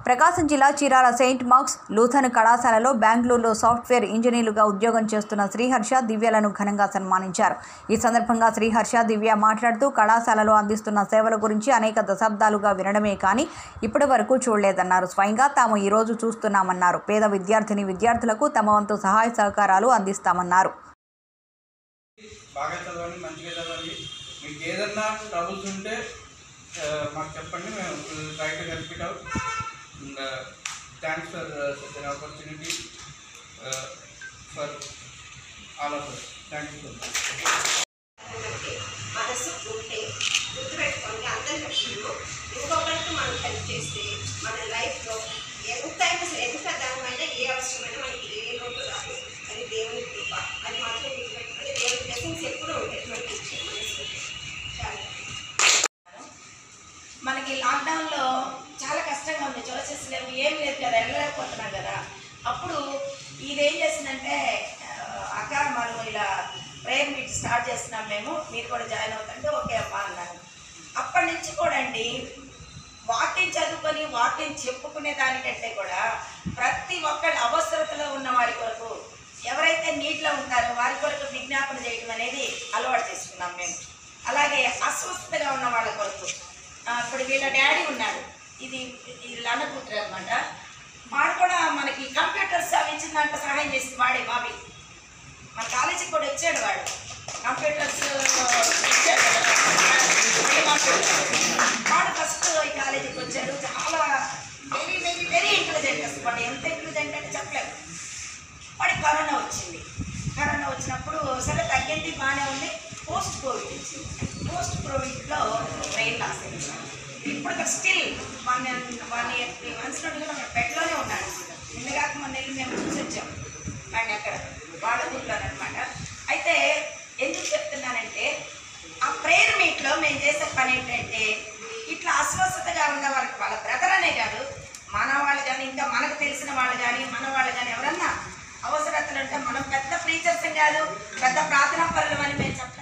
ప్రకాశం జిల్లా Chirala Saint marks లూథన్ కళాశాలలో బెంగళూరులో సాఫ్ట్వేర్ ఇంజనీర్లుగా ఉద్యోగం చేస్తున్న శ్రీహర్ష దివ్యలను ఘనంగా సన్మానించారు ఈ సందర్భంగా శ్రీహర్ష దివ్య మాట్లాడుతూ కళాశాలలో అందిస్తున్న సేవల గురించి అనేక దశాబ్దాలుగా వినడమే కానీ ఇప్పటి వరకు చూడలేదన్నారు స్వయంగా తాము ఈ రోజు చూస్తున్నామన్నారు పేద విద్యార్థిని విద్యార్థులకు తమ వంతు సహాయ సహకారాలు అందిస్తామన్నారు బాగా చదవండి మంచిగా చదవండి మీకు ఏదన్నా ట్రబుల్స్ ఉంటే ఆ, మాకు చెప్పండి మేము try to help it out thanks for such an opportunity for all of us thank you so much మనసు ఉంటే గుర్తుపెట్టుకోండి అందరి లక్ష్యంలో ఇంకొకరికి మనం హెల్ప్ చేస్తే మన లైఫ్లో ఎంత అయినా సరే ఎంత దానిపైన ఏ అవసరమైనా మనకి ఏ లోటు రాదు అది దేవుని కృప అది మాత్రం గుర్తుపెట్టుకోండి దేవుని బ్లెస్సింగ్స్ ఎప్పుడూ ఉంటాయి మనకి ఇచ్చే మనసు చాలా మనకి లాక్డౌన్లో చాలా కష్టంగా ఉంది చోసెస్ లేవు ఏం లేదు కదా వెళ్ళలేకపోతున్నాం కదా అప్పుడు ఇది ఏం చేసిందంటే ఆ, అక్క మనం ఇలా ప్రేయర్ మీట్ స్టార్ట్ చేస్తున్నాం మేము మీరు కూడా జాయిన్ అవుతుంటే ఓకే అమ్మా అన్నాను అప్పటి నుంచి కూడా అండి వాక్యం చదువుకొని వాక్యం చెప్పుకునే దానికంటే కూడా ప్రతి ఒక్కరి అవసరతలో ఉన్న వారి కొరకు ఎవరైతే నీటిలో ఉంటారో వారి కొరకు విజ్ఞాపన చేయడం అనేది అలవాటు చేసుకున్నాం మేము అలాగే అస్వస్థతగా ఉన్న వాళ్ళ కొరకు ఆ, ఇప్పుడు వీళ్ళ డాడీ ఉన్నాడు ఇది వీళ్ళ అన్న కూతురు అనమాట వాడు కూడా మనకి కంప్యూటర్స్ అవి ఇచ్చిన దాంట్లో సహాయం చేసింది వాడే బాబీ మన కాలేజీకి కూడా వచ్చాడు వాడు కంప్యూటర్స్ ఇచ్చాడు కదా. ఏ కంప్యూటర్? వాడు ఫస్ట్ ఈ కాలేజీకి వచ్చాడు చాలా వెరీ వెరీ వెరీ ఇంటెలిజెంట్ అసలు వాడు ఎంత ఇంటెలిజెంట్ అంటే చెప్పలేము వాడికి కరోనా వచ్చింది కరోనా వచ్చినప్పుడు సరే తగ్గింది బాగానే ఉంది పోస్ట్ కోవిడ్ వచ్చింది పోస్ట్ కోవిడ్లో బ్రెయిన్ లాస్ అయింది ఇప్పుడు still one one year three months నుండి కూడా మన బెడ్లోనే ఉన్నాడు నిన్నగాక మొన్న వెళ్ళి మేము చూసి వచ్చాం కానీ అక్కడ వాళ్ళ ఊర్లో అనమాట అయితే ఎందుకు చెప్తున్నానంటే ఆ ప్రేయర్ మీట్లో మేము చేసే పని ఏంటంటే ఇట్లా అస్వస్థతగా ఉన్న వాళ్ళకి వాళ్ళ బ్రదర్ అనే కాదు మన వాళ్ళు కానీ ఇంకా మనకు తెలిసిన వాళ్ళు కానీ మన వాళ్ళు కానీ ఎవరన్నా అవసరతలు ఉంటే మనం పెద్ద ప్రీచర్స్ కాదు పెద్ద ప్రార్థనా పనులు అని మేము చెప్ప